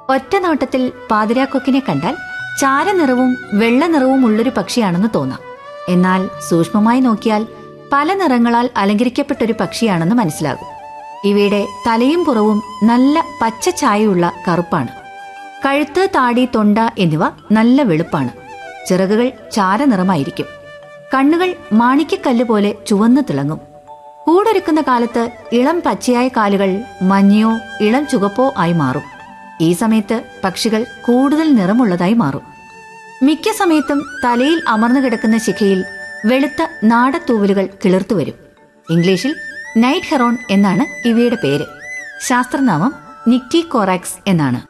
ഒറ്റ നോട്ടത്തിൽ പാതിരാക്കൊക്കിനെ കണ്ടാൽ ചാരനിറവും വെള്ള നിറവും ഉള്ളൊരു പക്ഷിയാണെന്ന് തോന്നാം എന്നാൽ സൂക്ഷ്മമായി നോക്കിയാൽ പല നിറങ്ങളാൽ അലങ്കരിക്കപ്പെട്ടൊരു പക്ഷിയാണെന്ന് മനസ്സിലാകും ഇവയുടെ തലയും പുറവും നല്ല പച്ച ഛായയുള്ള കറുപ്പാണ് കഴുത്ത് താടി തൊണ്ട എന്നിവ നല്ല വെളുപ്പാണ് ചിറകുകൾ ചാരനിറമായിരിക്കും കണ്ണുകൾ മാണിക്യക്കല്ല് പോലെ ചുവന്നു തിളങ്ങും കൂടൊരുക്കുന്ന കാലത്ത് ഇളം പച്ചയായ കാലുകൾ മഞ്ഞയോ ഇളം ചുവപ്പോ ആയി മാറും ഈ സമയത്ത് പക്ഷികൾ കൂടുതൽ നിറമുള്ളതായി മാറും മിക്ക സമയത്തും തലയിൽ അമർന്നു കിടക്കുന്ന ശിഖയിൽ വെളുത്ത നാടത്തൂവലുകൾ കിളിർത്തു വരും ഇംഗ്ലീഷിൽ നൈറ്റ് ഹെറോൺ എന്നാണ് ഇവയുടെ പേര് ശാസ്ത്രനാമം നിക്റ്റി കോറാക്സ് എന്നാണ്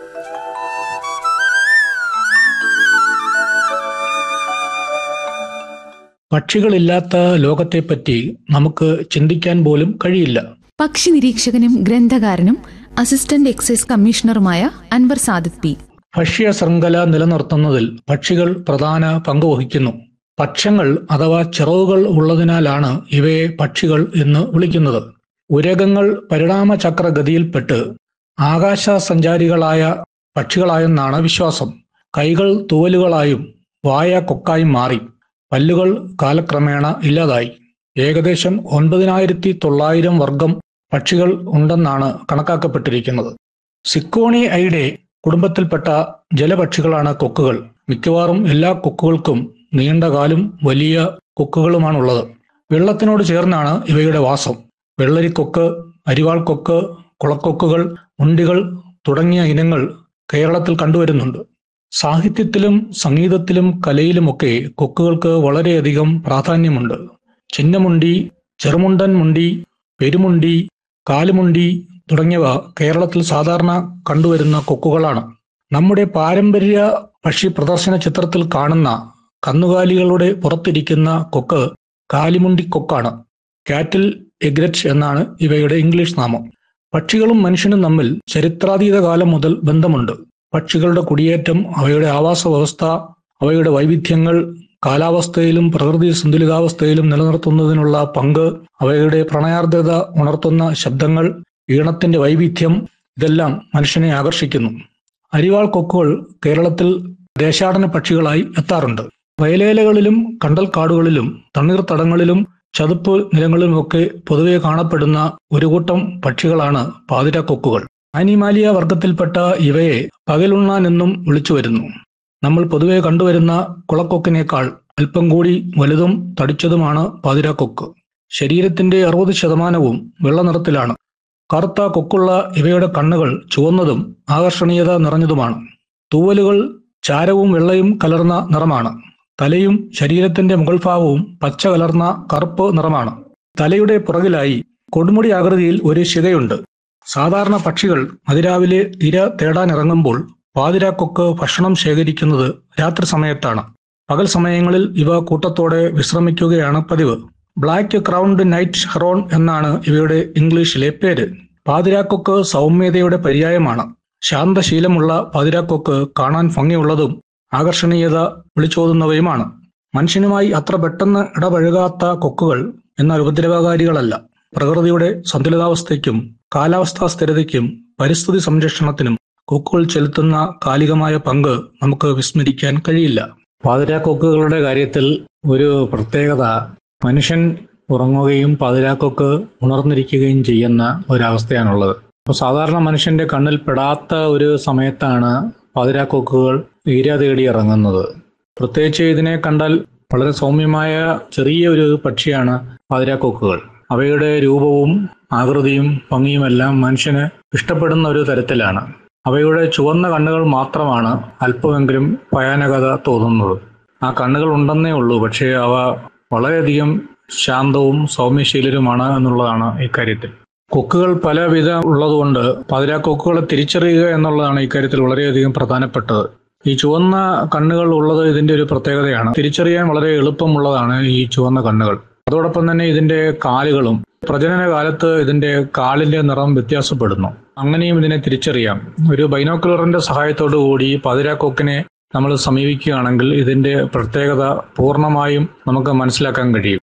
പക്ഷികളില്ലാത്ത ലോകത്തെപ്പറ്റി നമുക്ക് ചിന്തിക്കാൻ പോലും കഴിയില്ല പക്ഷി നിരീക്ഷകനും ഗ്രന്ഥകാരനും അസിസ്റ്റന്റ് എക്സൈസ് കമ്മീഷണറുമായ അൻവർ സാദിദ് പി ഭക്ഷ്യ ശൃംഖല നിലനിർത്തുന്നതിൽ പക്ഷികൾ പ്രധാന പങ്ക് വഹിക്കുന്നു പക്ഷങ്ങൾ അഥവാ ചിറകുകൾ ഉള്ളതിനാലാണ് ഇവയെ പക്ഷികൾ എന്ന് വിളിക്കുന്നത് ഉരകങ്ങൾ പരിണാമചക്രഗതിയിൽപ്പെട്ട് ആകാശ സഞ്ചാരികളായ പക്ഷികളായെന്നാണ് വിശ്വാസം കൈകൾ തൂവലുകളായും വായ കൊക്കായും മാറി പല്ലുകൾ കാലക്രമേണ ഇല്ലാതായി ഏകദേശം ഒൻപതിനായിരത്തി തൊള്ളായിരം വർഗം പക്ഷികൾ ഉണ്ടെന്നാണ് കണക്കാക്കപ്പെട്ടിരിക്കുന്നത് സിക്കോണി ഐഡെ കുടുംബത്തിൽപ്പെട്ട ജലപക്ഷികളാണ് കൊക്കുകൾ മിക്കവാറും എല്ലാ കൊക്കുകൾക്കും നീണ്ട കാലും വലിയ കൊക്കുകളുമാണുള്ളത് വെള്ളത്തിനോട് ചേർന്നാണ് ഇവയുടെ വാസം വെള്ളരിക്കൊക്ക് അരിവാൾ കൊക്ക് കുളക്കൊക്കുകൾ ഉണ്ടികൾ തുടങ്ങിയ ഇനങ്ങൾ കേരളത്തിൽ കണ്ടുവരുന്നുണ്ട് സാഹിത്യത്തിലും സംഗീതത്തിലും കലയിലുമൊക്കെ കൊക്കുകൾക്ക് വളരെയധികം പ്രാധാന്യമുണ്ട് ചിന്നമുണ്ടി ചെറുമുണ്ടൻ മുണ്ടി പെരുമുണ്ടി കാലുമുണ്ടി തുടങ്ങിയവ കേരളത്തിൽ സാധാരണ കണ്ടുവരുന്ന കൊക്കുകളാണ് നമ്മുടെ പാരമ്പര്യ പക്ഷി പ്രദർശന ചിത്രത്തിൽ കാണുന്ന കന്നുകാലികളുടെ പുറത്തിരിക്കുന്ന കൊക്ക് കാലിമുണ്ടി കൊക്കാണ് കാറ്റിൽ എഗ്രറ്റ് എന്നാണ് ഇവയുടെ ഇംഗ്ലീഷ് നാമം പക്ഷികളും മനുഷ്യനും തമ്മിൽ ചരിത്രാതീത കാലം മുതൽ ബന്ധമുണ്ട് പക്ഷികളുടെ കുടിയേറ്റം അവയുടെ ആവാസ വ്യവസ്ഥ അവയുടെ വൈവിധ്യങ്ങൾ കാലാവസ്ഥയിലും പ്രകൃതി സന്തുലിതാവസ്ഥയിലും നിലനിർത്തുന്നതിനുള്ള പങ്ക് അവയുടെ പ്രണയാർദ്രത ഉണർത്തുന്ന ശബ്ദങ്ങൾ ഈണത്തിന്റെ വൈവിധ്യം ഇതെല്ലാം മനുഷ്യനെ ആകർഷിക്കുന്നു അരിവാൾ കൊക്കുകൾ കേരളത്തിൽ ദേശാടന പക്ഷികളായി എത്താറുണ്ട് വയലേലകളിലും കണ്ടൽക്കാടുകളിലും തണ്ണീർത്തടങ്ങളിലും ചതുപ്പ് നിലങ്ങളിലുമൊക്കെ പൊതുവെ കാണപ്പെടുന്ന ഒരു കൂട്ടം പക്ഷികളാണ് പാതിരാക്കൊക്കുകൾ ആനിമാലിയ വർഗത്തിൽപ്പെട്ട ഇവയെ പകലുണ്ണാൻ എന്നും വിളിച്ചു വരുന്നു നമ്മൾ പൊതുവെ കണ്ടുവരുന്ന കുളക്കൊക്കിനേക്കാൾ അല്പം കൂടി വലുതും തടിച്ചതുമാണ് പാതിരാക്കൊക്ക് ശരീരത്തിന്റെ അറുപത് ശതമാനവും വെള്ള നിറത്തിലാണ് കറുത്ത കൊക്കുള്ള ഇവയുടെ കണ്ണുകൾ ചുവന്നതും ആകർഷണീയത നിറഞ്ഞതുമാണ് തൂവലുകൾ ചാരവും വെള്ളയും കലർന്ന നിറമാണ് തലയും ശരീരത്തിന്റെ മുകൾ ഭാഗവും പച്ച കലർന്ന കറുപ്പ് നിറമാണ് തലയുടെ പുറകിലായി കൊടുമുടി ആകൃതിയിൽ ഒരു ശിഖയുണ്ട് സാധാരണ പക്ഷികൾ അതിരാവിലെ ഇര തേടാനിറങ്ങുമ്പോൾ പാതിരാക്കൊക്ക് ഭക്ഷണം ശേഖരിക്കുന്നത് രാത്രി സമയത്താണ് പകൽ സമയങ്ങളിൽ ഇവ കൂട്ടത്തോടെ വിശ്രമിക്കുകയാണ് പതിവ് ബ്ലാക്ക് ക്രൗണ്ട് നൈറ്റ് ഹെറോൺ എന്നാണ് ഇവയുടെ ഇംഗ്ലീഷിലെ പേര് പാതിരാക്കൊക്ക് സൗമ്യതയുടെ പര്യായമാണ് ശാന്തശീലമുള്ള പാതിരാക്കൊക്ക് കാണാൻ ഭംഗിയുള്ളതും ആകർഷണീയത വിളിച്ചോതുന്നവയുമാണ് മനുഷ്യനുമായി അത്ര പെട്ടെന്ന് ഇടപഴകാത്ത കൊക്കുകൾ എന്നാൽ ഉപദ്രവകാരികളല്ല പ്രകൃതിയുടെ സന്തുലിതാവസ്ഥയ്ക്കും കാലാവസ്ഥാ സ്ഥിരതയ്ക്കും പരിസ്ഥിതി സംരക്ഷണത്തിനും കൊക്കുകൾ ചെലുത്തുന്ന കാലികമായ പങ്ക് നമുക്ക് വിസ്മരിക്കാൻ കഴിയില്ല പാതിരാക്കൊക്കുകളുടെ കാര്യത്തിൽ ഒരു പ്രത്യേകത മനുഷ്യൻ ഉറങ്ങുകയും പാതിരാക്കൊക്ക് ഉണർന്നിരിക്കുകയും ചെയ്യുന്ന ഒരവസ്ഥയാണുള്ളത് അപ്പോൾ സാധാരണ മനുഷ്യന്റെ കണ്ണിൽ പെടാത്ത ഒരു സമയത്താണ് പാതിരാക്കൊക്കുകൾ ഈര തേടി ഇറങ്ങുന്നത് പ്രത്യേകിച്ച് ഇതിനെ കണ്ടാൽ വളരെ സൗമ്യമായ ചെറിയ ഒരു പക്ഷിയാണ് പാതിരാക്കൊക്കുകൾ അവയുടെ രൂപവും ആകൃതിയും ഭംഗിയുമെല്ലാം മനുഷ്യന് ഇഷ്ടപ്പെടുന്ന ഒരു തരത്തിലാണ് അവയുടെ ചുവന്ന കണ്ണുകൾ മാത്രമാണ് അല്പമെങ്കിലും ഭയാനകത തോന്നുന്നത് ആ കണ്ണുകൾ ഉണ്ടെന്നേ ഉള്ളൂ പക്ഷേ അവ വളരെയധികം ശാന്തവും സൗമ്യശീലരുമാണ് എന്നുള്ളതാണ് ഇക്കാര്യത്തിൽ കൊക്കുകൾ പലവിധ ഉള്ളതുകൊണ്ട് പതിരാക്കൊക്കുകളെ തിരിച്ചറിയുക എന്നുള്ളതാണ് ഇക്കാര്യത്തിൽ വളരെയധികം പ്രധാനപ്പെട്ടത് ഈ ചുവന്ന കണ്ണുകൾ ഉള്ളത് ഇതിന്റെ ഒരു പ്രത്യേകതയാണ് തിരിച്ചറിയാൻ വളരെ എളുപ്പമുള്ളതാണ് ഈ ചുവന്ന കണ്ണുകൾ അതോടൊപ്പം തന്നെ ഇതിന്റെ കാലുകളും പ്രജനന കാലത്ത് ഇതിന്റെ കാലിന്റെ നിറം വ്യത്യാസപ്പെടുന്നു അങ്ങനെയും ഇതിനെ തിരിച്ചറിയാം ഒരു ബൈനോക്കുലറിന്റെ സഹായത്തോടു കൂടി പതിരാക്കൊക്കിനെ നമ്മൾ സമീപിക്കുകയാണെങ്കിൽ ഇതിന്റെ പ്രത്യേകത പൂർണ്ണമായും നമുക്ക് മനസ്സിലാക്കാൻ കഴിയും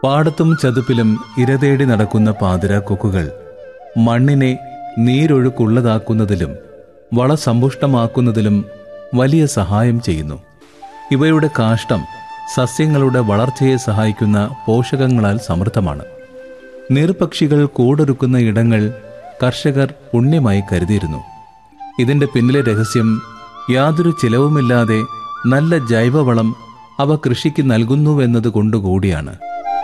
പാടത്തും ചതുപ്പിലും ഇരതേടി നടക്കുന്ന പാതിരാക്കൊക്കുകൾ മണ്ണിനെ നീരൊഴുക്കുള്ളതാക്കുന്നതിലും വളസമ്പുഷ്ടമാക്കുന്നതിലും വലിയ സഹായം ചെയ്യുന്നു ഇവയുടെ കാഷ്ടം സസ്യങ്ങളുടെ വളർച്ചയെ സഹായിക്കുന്ന പോഷകങ്ങളാൽ സമൃദ്ധമാണ് നീർപക്ഷികൾ കൂടൊരുക്കുന്ന ഇടങ്ങൾ കർഷകർ പുണ്യമായി കരുതിയിരുന്നു ഇതിന്റെ പിന്നിലെ രഹസ്യം യാതൊരു ചിലവുമില്ലാതെ നല്ല ജൈവവളം അവ കൃഷിക്ക് നൽകുന്നുവെന്നത് കൊണ്ടുകൂടിയാണ്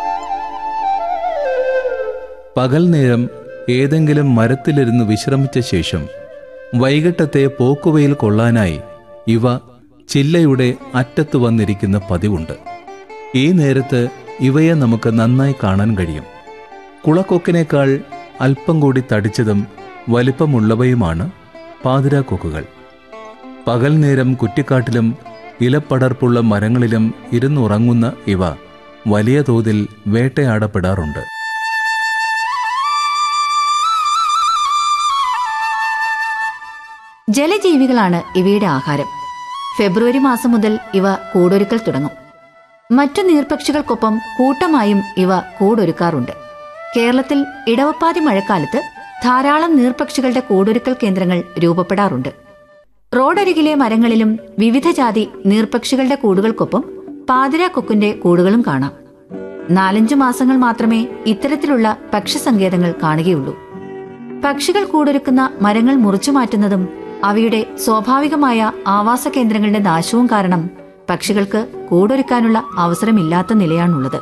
പകൽ നേരം ഏതെങ്കിലും മരത്തിലിരുന്ന് വിശ്രമിച്ച ശേഷം വൈകിട്ടത്തെ പോക്കുവയിൽ കൊള്ളാനായി ഇവ ചില്ലയുടെ അറ്റത്ത് വന്നിരിക്കുന്ന പതിവുണ്ട് ഈ നേരത്ത് ഇവയെ നമുക്ക് നന്നായി കാണാൻ കഴിയും കുളക്കൊക്കിനേക്കാൾ അല്പം കൂടി തടിച്ചതും വലിപ്പമുള്ളവയുമാണ് പാതിരാക്കൊക്കുകൾ പകൽ നേരം കുറ്റിക്കാട്ടിലും ഇലപ്പടർപ്പുള്ള മരങ്ങളിലും ഇരുന്നുറങ്ങുന്ന ഇവ വലിയ തോതിൽ വേട്ടയാടപ്പെടാറുണ്ട് ജലജീവികളാണ് ഇവയുടെ ആഹാരം ഫെബ്രുവരി മാസം മുതൽ ഇവ കൂടൊരുക്കൽ തുടങ്ങും മറ്റു നീർപക്ഷികൾക്കൊപ്പം കൂട്ടമായും ഇവ കൂടൊരുക്കാറുണ്ട് കേരളത്തിൽ ഇടവപ്പാതി മഴക്കാലത്ത് ധാരാളം നീർപക്ഷികളുടെ കൂടൊരുക്കൽ കേന്ദ്രങ്ങൾ രൂപപ്പെടാറുണ്ട് റോഡരികിലെ മരങ്ങളിലും വിവിധ ജാതി നീർപക്ഷികളുടെ കൂടുകൾക്കൊപ്പം പാതിരാക്കൊക്കിന്റെ കൂടുകളും കാണാം നാലഞ്ചു മാസങ്ങൾ മാത്രമേ ഇത്തരത്തിലുള്ള പക്ഷിസങ്കേതങ്ങൾ കാണുകയുള്ളൂ പക്ഷികൾ കൂടൊരുക്കുന്ന മരങ്ങൾ മുറിച്ചു മാറ്റുന്നതും അവയുടെ സ്വാഭാവികമായ ആവാസ കേന്ദ്രങ്ങളുടെ നാശവും കാരണം പക്ഷികൾക്ക് കൂടൊരുക്കാനുള്ള അവസരമില്ലാത്ത നിലയാണുള്ളത്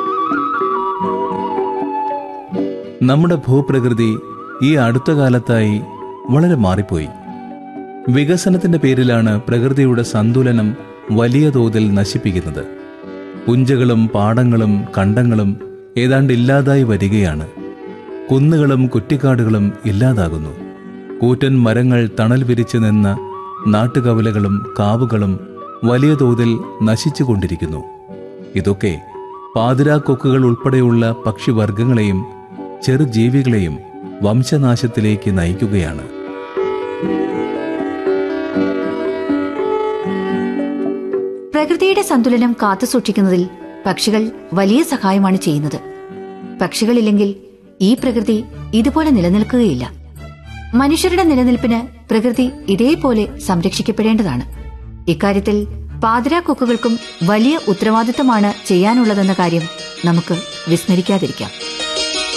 നമ്മുടെ ഭൂപ്രകൃതി ഈ അടുത്ത കാലത്തായി വളരെ മാറിപ്പോയി വികസനത്തിന്റെ പേരിലാണ് പ്രകൃതിയുടെ സന്തുലനം വലിയ തോതിൽ നശിപ്പിക്കുന്നത് പുഞ്ചകളും പാടങ്ങളും കണ്ടങ്ങളും ഏതാണ്ട് ഇല്ലാതായി വരികയാണ് കുന്നുകളും കുറ്റിക്കാടുകളും ഇല്ലാതാകുന്നു കൂറ്റൻ മരങ്ങൾ തണൽ വിരിച്ചു നിന്ന നാട്ടുകവലകളും കാവുകളും വലിയ തോതിൽ നശിച്ചുകൊണ്ടിരിക്കുന്നു ഇതൊക്കെ പാതിരാക്കൊക്കുകൾ ഉൾപ്പെടെയുള്ള പക്ഷിവർഗങ്ങളെയും ചെറുജീവികളെയും വംശനാശത്തിലേക്ക് നയിക്കുകയാണ് പ്രകൃതിയുടെ സന്തുലനം കാത്തുസൂക്ഷിക്കുന്നതിൽ പക്ഷികൾ വലിയ സഹായമാണ് ചെയ്യുന്നത് പക്ഷികളില്ലെങ്കിൽ ഈ പ്രകൃതി ഇതുപോലെ നിലനിൽക്കുകയില്ല മനുഷ്യരുടെ നിലനിൽപ്പിന് പ്രകൃതി ഇതേപോലെ സംരക്ഷിക്കപ്പെടേണ്ടതാണ് ഇക്കാര്യത്തിൽ പാതിരാക്കൊക്കുകൾക്കും വലിയ ഉത്തരവാദിത്തമാണ് ചെയ്യാനുള്ളതെന്ന കാര്യം നമുക്ക് വിസ്മരിക്കാതിരിക്കാം